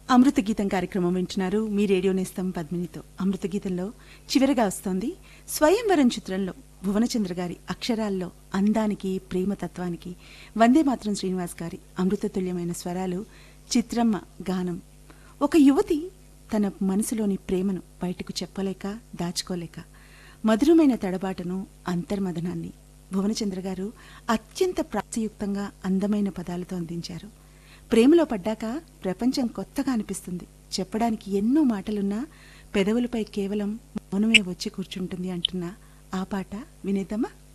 అమృత గీతం కార్యక్రమం వింటున్నారు మీ రేడియో నేస్తం పద్మినితో అమృత గీతంలో చివరిగా వస్తోంది స్వయంవరం చిత్రంలో భువనచంద్ర గారి అక్షరాల్లో అందానికి ప్రేమతత్వానికి వందే మాత్రం శ్రీనివాస్ గారి అమృతతుల్యమైన స్వరాలు చిత్రమ్మ గానం ఒక యువతి తన మనసులోని ప్రేమను బయటకు చెప్పలేక దాచుకోలేక మధురమైన తడబాటును అంతర్మదనాన్ని భువనచంద్ర గారు అత్యంత ప్రాసయుక్తంగా అందమైన పదాలతో అందించారు ప్రేమలో పడ్డాక ప్రపంచం కొత్తగా అనిపిస్తుంది చెప్పడానికి ఎన్నో మాటలున్నా పెదవులపై కేవలం మౌనమే వచ్చి కూర్చుంటుంది అంటున్న ఆ పాట వినేద్దామా